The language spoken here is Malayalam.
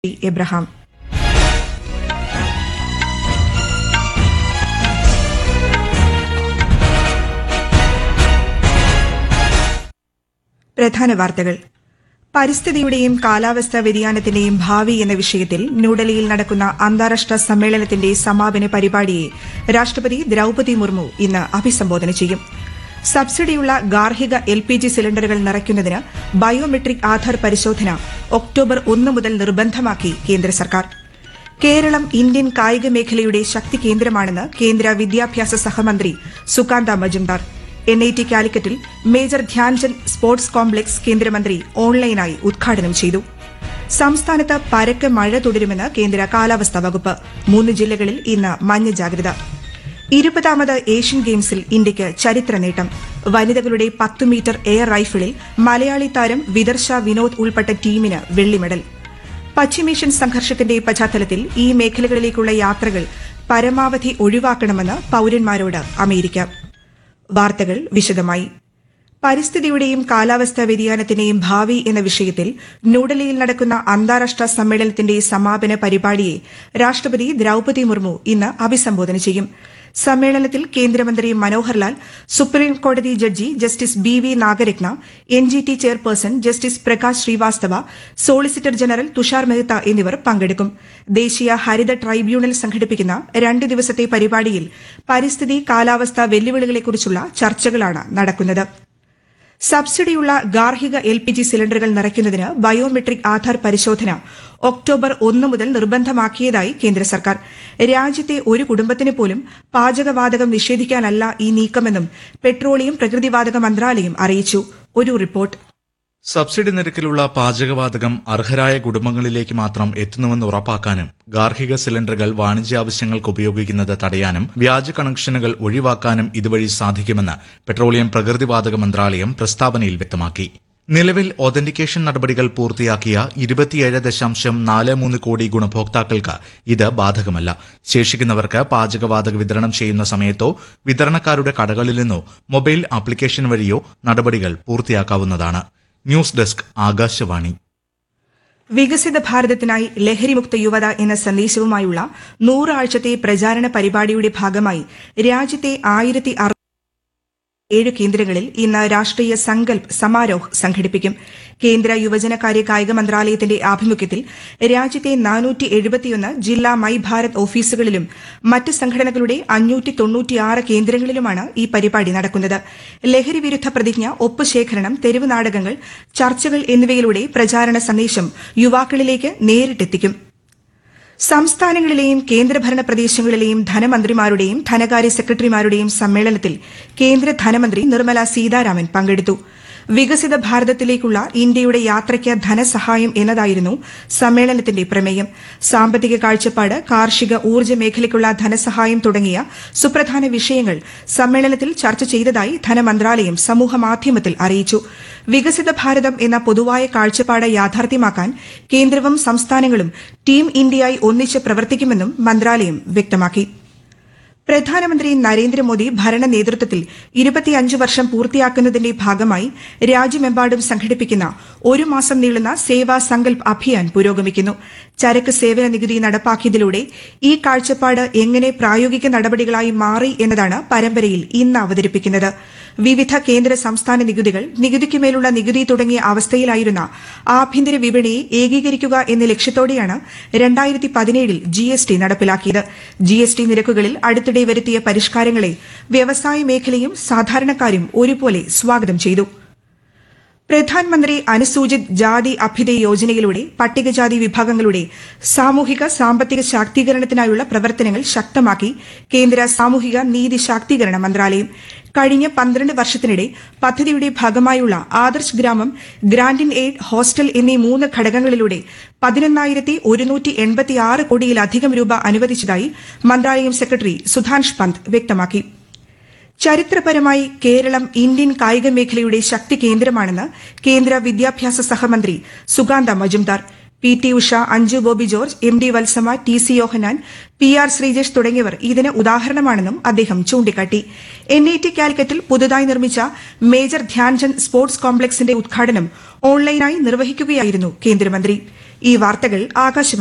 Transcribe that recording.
എബ്രഹാം പ്രധാന വാർത്തകൾ പരിസ്ഥിതിയുടെയും കാലാവസ്ഥാ വ്യതിയാനത്തിന്റെയും ഭാവി എന്ന വിഷയത്തിൽ ന്യൂഡൽഹിയിൽ നടക്കുന്ന അന്താരാഷ്ട്ര സമ്മേളനത്തിന്റെ സമാപന പരിപാടിയെ രാഷ്ട്രപതി ദ്രൌപതി മുർമു ഇന്ന് അഭിസംബോധന ചെയ്യും സബ്സിഡിയുള്ള ഗാർഹിക എൽ പി ജി സിലിണ്ടറുകൾ നിറയ്ക്കുന്നതിന് ബയോമെട്രിക് ആധാർ പരിശോധന ഒക്ടോബർ ഒന്ന് മുതൽ നിർബന്ധമാക്കി കേന്ദ്ര സർക്കാർ കേരളം ഇന്ത്യൻ കായിക മേഖലയുടെ ശക്തി കേന്ദ്രമാണെന്ന് കേന്ദ്ര വിദ്യാഭ്യാസ സഹമന്ത്രി Sukanta Majumdar N I T കാലിക്കറ്റിൽ മേജർ ധ്യാൻചന്ദ് സ്പോർട്സ് കോംപ്ലക്സ് കേന്ദ്രമന്ത്രി ഓൺലൈനായി ഉദ്ഘാടനം ചെയ്തു സംസ്ഥാനത്ത് പരക്കെ മഴ തുടരുമെന്ന് കേന്ദ്ര കാലാവസ്ഥാ വകുപ്പ് മൂന്ന് ജില്ലകളിൽ ഇന്ന് മഞ്ഞ ജാഗ്രത ഇരുപതാമത് ഏഷ്യൻ ഗെയിംസിൽ ഇന്ത്യയ്ക്ക് ചരിത്ര നേട്ടം വനിതകളുടെ പത്ത് മീറ്റർ എയർ റൈഫിളിൽ മലയാളി താരം വിദർശ വിനോദ് ഉൾപ്പെട്ട ടീമിന് വെള്ളി മെഡൽ പശ്ചിമേഷ്യൻ സംഘർഷത്തിന്റെ പശ്ചാത്തലത്തിൽ ഈ മേഖലകളിലേക്കുള്ള യാത്രകൾ പരമാവധി ഒഴിവാക്കണമെന്ന് പൌരന്മാരോട് അമേരിക്ക വാർത്തകൾ വിശദമായി പരിസ്ഥിതിയുടെയും കാലാവസ്ഥാ വ്യതിയാനത്തിന്റെയും ഭാവി എന്ന വിഷയത്തിൽ ന്യൂഡൽഹിയിൽ നടക്കുന്ന അന്താരാഷ്ട്ര സമ്മേളനത്തിന്റെ സമാപന പരിപാടിയെ രാഷ്ട്രപതി ദ്രൌപതി മുർമു ഇന്ന് അഭിസംബോധന ചെയ്യും സമ്മേളനത്തിൽ കേന്ദ്രമന്ത്രി മനോഹർ ലാൽ സുപ്രീം കോടതി judge justice B V Nagarathna N G T chairperson justice Prakash Srivastava solicitor general Tushar Mehta എന്നിവർ പങ്കെടുക്കും ദേശീയ ഹരിത ട്രൈബ്യൂണൽ സംഘടിപ്പിക്കുന്ന രണ്ട് ദിവസത്തെ പരിപാടിയിൽ പരിസ്ഥിതി കാലാവസ്ഥാ വെല്ലുവിളികളെക്കുറിച്ചുള്ള ചർച്ചകളാണ് നടക്കുന്നത് സബ്സിഡിയുള്ള ഗാർഹിക എൽ പി ജി സിലിണ്ടറുകൾ നിറയ്ക്കുന്നതിന് ബയോമെട്രിക് ആധാർ പരിശോധന ഒക്ടോബർ ഒന്ന് മുതൽ നിർബന്ധമാക്കിയതായി കേന്ദ്ര സർക്കാർ രാജ്യത്തെ ഒരു കുടുംബത്തിന് പോലും പാചകവാതകം നിഷേധിക്കാനല്ല ഈ നീക്കമെന്നും പെട്രോളിയം പ്രകൃതിവാതക മന്ത്രാലയം അറിയിച്ചു ഒരു റിപ്പോർട്ട് സബ്സിഡി നിരക്കിലുള്ള പാചകവാതകം അർഹരായ കുടുംബങ്ങളിലേക്ക് മാത്രം എത്തുന്നുവെന്ന് ഉറപ്പാക്കാനും ഗാർഹിക സിലിണ്ടറുകൾ വാണിജ്യാവശ്യങ്ങൾക്ക് ഉപയോഗിക്കുന്നത് തടയാനും വ്യാജ കണക്ഷനുകൾ ഒഴിവാക്കാനും ഇതുവഴി സാധിക്കുമെന്ന് പെട്രോളിയം പ്രകൃതിവാതക മന്ത്രാലയം പ്രസ്താവനയിൽ വ്യക്തമാക്കി നിലവിൽ ഒതന്റിക്കേഷൻ നടപടികൾ പൂർത്തിയാക്കിയ ഇരുപത്തിയേഴ് ദശാംശം നാല് മൂന്ന് കോടി ഗുണഭോക്താക്കൾക്ക് ഇത് ബാധകമല്ല ശേഷിക്കുന്നവർക്ക് പാചകവാതക വിതരണം ചെയ്യുന്ന സമയത്തോ വിതരണക്കാരുടെ കടകളിൽ നിന്നോ മൊബൈൽ ആപ്ലിക്കേഷൻ വഴിയോ നടപടികൾ പൂർത്തിയാക്കാവുന്നതാണ് ന്യൂസ് ഡെസ്ക് ആകാശവാണി വികസിത ഭാരതത്തിനായി ലഹരിമുക്ത യുവത എന്ന സന്ദേശവുമായുള്ള നൂറാഴ്ചത്തെ പ്രചാരണ പരിപാടിയുടെ ഭാഗമായി രാജ്യത്തെ ആയിരത്തി ഏഴ് കേന്ദ്രങ്ങളിൽ ഇന്ന് രാഷ്ട്രീയ സങ്കൽപ് സമാരോഹ് സംഘടിപ്പിക്കും കേന്ദ്ര യുവജനകാര്യ കായിക മന്ത്രാലയത്തിന്റെ ആഭിമുഖ്യത്തിൽ രാജ്യത്തെ നാനൂറ്റി എഴുപത്തിയൊന്ന് ജില്ലാ മൈ ഭാരത് ഓഫീസുകളിലും മറ്റ് സംഘടനകളുടെ അഞ്ഞൂറ്റി തൊണ്ണൂറ്റിയാറ് കേന്ദ്രങ്ങളിലുമാണ് ഈ പരിപാടി നടക്കുന്നത് ലഹരി വിരുദ്ധ പ്രതിജ്ഞ ഒപ്പ് ശേഖരണം തെരുവ് നാടകങ്ങൾ ചർച്ചകൾ എന്നിവയിലൂടെ പ്രചാരണ സന്ദേശം യുവാക്കളിലേക്ക് നേരിട്ടെത്തിക്കും സംസ്ഥാനങ്ങളിലെയും കേന്ദ്രഭരണ പ്രദേശങ്ങളിലെയും ധനമന്ത്രിമാരുടെയും ധനകാര്യ സെക്രട്ടറിമാരുടെയും സമ്മേളനത്തിൽ കേന്ദ്ര ധനമന്ത്രി നിർമ്മല സീതാരാമൻ പങ്കെടുത്തു വികസിത ഭാരതത്തിലേക്കുള്ള ഇന്ത്യയുടെ യാത്രയ്ക്ക് ധനസഹായം എന്നതായിരുന്നു സമ്മേളനത്തിന്റെ പ്രമേയം സാമ്പത്തിക കാഴ്ചപ്പാട് കാർഷിക ഊർജ്ജ മേഖലയ്ക്കുള്ള ധനസഹായം തുടങ്ങിയ സുപ്രധാന വിഷയങ്ങൾ സമ്മേളനത്തിൽ ചർച്ച ചെയ്തതായി ധനമന്ത്രാലയം സമൂഹമാധ്യമത്തിൽ അറിയിച്ചു വികസിത ഭാരതം എന്ന പൊതുവായ കാഴ്ചപ്പാട് യാഥാർത്ഥ്യമാക്കാൻ കേന്ദ്രവും സംസ്ഥാനങ്ങളും ടീം ഇന്ത്യയായി ഒന്നിച്ച് പ്രവർത്തിക്കുമെന്നും മന്ത്രാലയം വ്യക്തമാക്കി പ്രധാനമന്ത്രി നരേന്ദ്രമോദി ഭരണ നേതൃത്വത്തിൽ ഇരുപത്തിയഞ്ച് വർഷം പൂർത്തിയാക്കുന്നതിന്റെ ഭാഗമായി രാജ്യമെമ്പാടും സംഘടിപ്പിക്കുന്ന ഒരു മാസം നീളുന്ന സേവാ സങ്കൽപ് അഭിയാൻ പുരോഗമിക്കുന്നു ചരക്ക് സേവന നികുതി നടപ്പാക്കിയതിലൂടെ ഈ കാഴ്ചപ്പാട് എങ്ങനെ പ്രായോഗിക നടപടികളായി മാറി എന്നതാണ് പരമ്പരയിൽ ഇന്ന് അവതരിപ്പിക്കുന്നത് വിവിധ കേന്ദ്ര സംസ്ഥാന നികുതികൾ നികുതിക്കുമേലുള്ള നികുതി തുടങ്ങിയ അവസ്ഥയിലായിരുന്ന ആഭ്യന്തര വിപണിയെ ഏകീകരിക്കുക എന്ന ലക്ഷ്യത്തോടെയാണ് രണ്ടായിരത്തി പതിനേഴിൽ ജി എസ് ടി നടപ്പിലാക്കിയത് ജി എസ് ടി നിരക്കുകളിൽ അടുത്തിടെ വരുത്തിയ പരിഷ്കാരങ്ങളെ വ്യവസായ മേഖലയും സാധാരണക്കാരും ഒരുപോലെ സ്വാഗതം ചെയ്തു പ്രധാൻമന്ത്രി അനുസൂചിത് ജാതി അഭ്യുദയ യോജനയിലൂടെ പട്ടികജാതി വിഭാഗങ്ങളുടെ സാമൂഹിക സാമ്പത്തിക ശാക്തീകരണത്തിനായുള്ള പ്രവർത്തനങ്ങൾ ശക്തമാക്കി കേന്ദ്ര സാമൂഹിക നീതി ശാക്തീകരണ മന്ത്രാലയം കഴിഞ്ഞ പന്ത്രണ്ട് വർഷത്തിനിടെ പദ്ധതിയുടെ ഭാഗമായുള്ള ആദർശ് ഗ്രാമം ഗ്രാന്റ് ഇൻ എയ്ഡ് ഹോസ്റ്റൽ എന്നീ മൂന്ന് ഘടകങ്ങളിലൂടെ പതിനൊന്നായിരത്തി ഒരുന്നൂറ്റി എൺപത്തിയാറ് കോടിയിലധികം രൂപ അനുവദിച്ചതായി മന്ത്രാലയം സെക്രട്ടറി സുധാൻഷ് പന്ത് വ്യക്തമാക്കി ചരിത്രപരമായി കേരളം ഇന്ത്യൻ കായിക മേഖലയുടെ ശക്തി കേന്ദ്രമാണെന്ന് കേന്ദ്ര വിദ്യാഭ്യാസ സഹമന്ത്രി Sukanta Majumdar P T Usha Anju Bobby George M D Valsamma T C Yohannan P R Sreejesh തുടങ്ങിയവർ ഇതിന് ഉദാഹരണമാണെന്നും അദ്ദേഹം ചൂണ്ടിക്കാട്ടി എൻ ഐ ടി കാലിക്കറ്റിൽ പുതുതായി നിർമ്മിച്ച മേജർ ധ്യാൻചന്ദ് സ്പോർട്സ് കോംപ്ലക്സിന്റെ ഉദ്ഘാടനം ഓൺലൈനായി നിർവഹിക്കുകയായിരുന്നു കേന്ദ്രമന്ത്രി ഈ വാർത്തകൾ ആകാശവാണി